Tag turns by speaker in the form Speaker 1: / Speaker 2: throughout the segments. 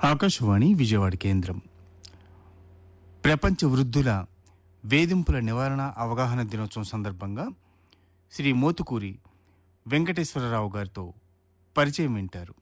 Speaker 1: ఆకాశవాణి విజయవాడ కేంద్రం ప్రపంచ వృద్ధుల వేధింపుల నివారణ అవగాహన దినోత్సవం సందర్భంగా శ్రీ మోతుకూరి వెంకటేశ్వరరావు గారితో పరిచయం వింటారు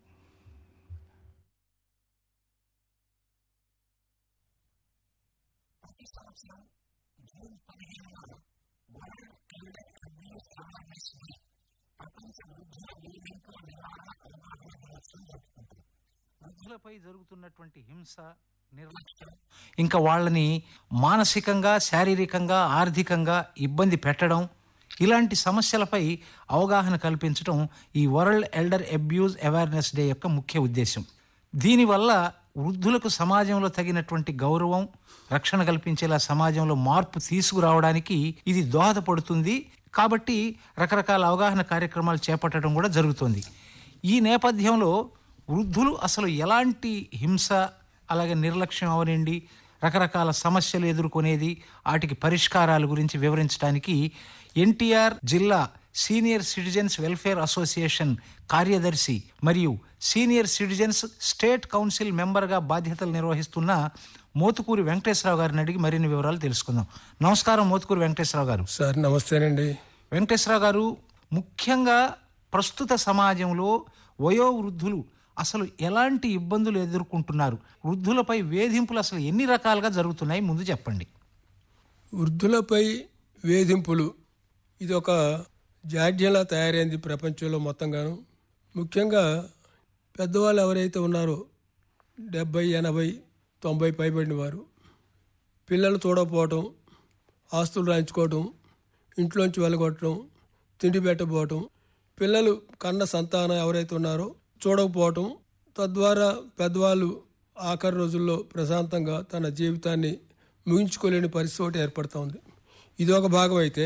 Speaker 2: వృద్ధులపై జరుగుతున్నటువంటి హింస నిర్లక్ష్యం ఇంకా వాళ్ళని మానసికంగా శారీరకంగా ఆర్థికంగా ఇబ్బంది పెట్టడం ఇలాంటి సమస్యలపై అవగాహన కల్పించడం ఈ world elder abuse awareness day యొక్క ముఖ్య ఉద్దేశం దీనివల్ల వృద్ధులకు సమాజంలో తగినటువంటి గౌరవం రక్షణ కల్పించేలా సమాజంలో మార్పు తీసుకురావడానికి ఇది దోహదపడుతుంది కాబట్టి రకరకాల అవగాహన కార్యక్రమాలు చేపట్టడం కూడా జరుగుతుంది ఈ నేపథ్యంలో వృద్ధులు అసలు ఎలాంటి హింస అలాగే నిర్లక్ష్యం అవనండి రకరకాల సమస్యలు ఎదుర్కొనేది వాటికి పరిష్కారాల గురించి వివరించడానికి ఎన్టీఆర్ జిల్లా సీనియర్ సిటిజన్స్ వెల్ఫేర్ అసోసియేషన్ కార్యదర్శి మరియు సీనియర్ సిటిజన్స్ స్టేట్ కౌన్సిల్ మెంబర్గా బాధ్యతలు నిర్వహిస్తున్న మోతుకూరి వెంకటేశ్వరరావు గారిని అడిగి మరిన్ని వివరాలు తెలుసుకుందాం నమస్కారం మోతుకూరి వెంకటేశ్వరరావు గారు
Speaker 3: సార్ నమస్తేనండి
Speaker 2: వెంకటేశ్వరరావు గారు ముఖ్యంగా ప్రస్తుత సమాజంలో వయోవృద్ధులు అసలు ఎలాంటి ఇబ్బందులు ఎదుర్కొంటున్నారు వృద్ధులపై వేధింపులు అసలు ఎన్ని రకాలుగా జరుగుతున్నాయి ముందు చెప్పండి
Speaker 3: వృద్ధులపై వేధింపులు ఇది ఒక జాడ్యంలా తయారైంది ప్రపంచంలో మొత్తంగాను ముఖ్యంగా పెద్దవాళ్ళు ఎవరైతే ఉన్నారో డెబ్బై ఎనభై తొంభై పైబడిన వారు పిల్లలు చూడకపోవటం ఆస్తులు రాయించుకోవటం ఇంట్లోంచి వెళ్ళగొట్టడం తిండి పెట్టకపోవటం పిల్లలు కన్న సంతానం ఎవరైతే ఉన్నారో చూడకపోవటం తద్వారా పెద్దవాళ్ళు ఆఖరి రోజుల్లో ప్రశాంతంగా తన జీవితాన్ని ముగించుకోలేని పరిస్థితి ఒకటి ఏర్పడుతూ ఉంది ఇది ఒక భాగం అయితే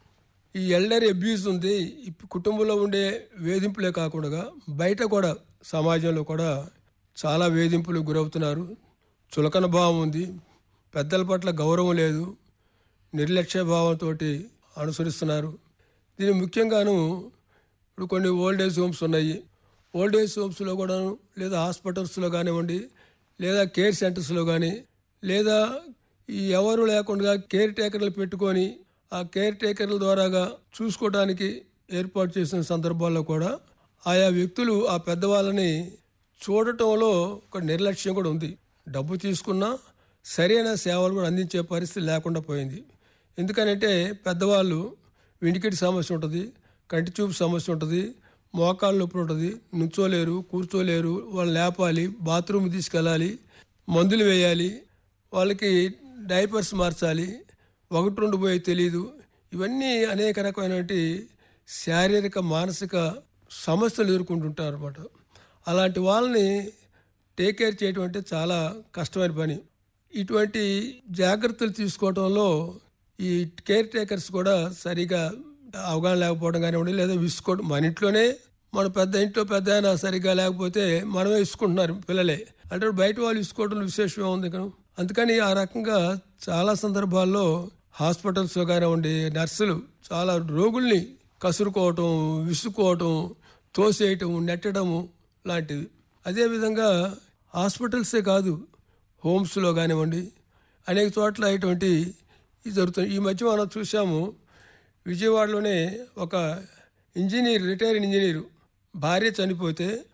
Speaker 3: ఈ ఎల్డర్ అబ్యూస్ ఉంది ఈ కుటుంబంలో ఉండే వేధింపులే కాకుండా బయట కూడా సమాజంలో కూడా చాలా వేధింపులు గురవుతున్నారు చులకన భావం ఉంది పెద్దల పట్ల గౌరవం లేదు నిర్లక్ష్య భావంతో అనుసరిస్తున్నారు దీని ముఖ్యంగాను ఇప్పుడు కొన్ని ఓల్డ్ ఏజ్ హోమ్స్ ఉన్నాయి ఓల్డ్ ఏజ్ హోమ్స్లో కూడా లేదా హాస్పిటల్స్లో కానివ్వండి లేదా కేర్ సెంటర్స్లో కానీ లేదా ఈ ఎవరు లేకుండా కేర్ టేకర్లు పెట్టుకొని ఆ కేర్ టేకర్ల ద్వారాగా చూసుకోవడానికి ఏర్పాటు చేసిన సందర్భాల్లో కూడా ఆయా వ్యక్తులు ఆ పెద్దవాళ్ళని చూడటంలో ఒక నిర్లక్ష్యం కూడా ఉంది డబ్బు తీసుకున్నా సరైన సేవలు కూడా అందించే పరిస్థితి లేకుండా పోయింది ఎందుకనంటే పెద్దవాళ్ళు వినికిడి సమస్య ఉంటుంది కంటి చూపు సమస్య ఉంటుంది మోకాళ్ళ నొప్పి ఉంటుంది నుంచోలేరు కూర్చోలేరు వాళ్ళు లేపాలి బాత్రూమ్ తీసుకెళ్ళాలి మందులు వేయాలి వాళ్ళకి డైపర్స్ మార్చాలి ఒకటి రెండు పోయి తెలియదు ఇవన్నీ అనేక రకమైనటువంటి శారీరక మానసిక సమస్యలు ఎదుర్కొంటుంటారు అనమాట అలాంటి వాళ్ళని టేక్ కేర్ చేయడం అంటే చాలా కష్టమైన పని ఇటువంటి జాగ్రత్తలు తీసుకోవడంలో ఈ కేర్ టేకర్స్ కూడా సరిగా అవగాహన లేకపోవడం కానివ్వండి లేదా విసుకోవడం మన ఇంట్లోనే మన పెద్ద ఇంట్లో పెద్ద అయినా సరిగా లేకపోతే మనమే ఇసుకుంటున్నారు పిల్లలే అంటే బయట వాళ్ళు ఇసుకోవడం విశేషమే ఉంది ఇక్కడ అందుకని ఆ రకంగా చాలా సందర్భాల్లో హాస్పిటల్స్లో కానివ్వండి నర్సులు చాలా రోగుల్ని కసురుకోవటం విసుక్కోవటం తోసేయటం నెట్టడము లాంటివి అదేవిధంగా హాస్పిటల్సే కాదు హోమ్స్లో కానివ్వండి అనేక చోట్ల ఇటువంటి ఇది జరుగుతుంది ఈ మధ్య మనం చూసాము విజయవాడలోనే ఒక ఇంజనీర్ రిటైర్డ్ ఇంజనీరు భార్య చనిపోతే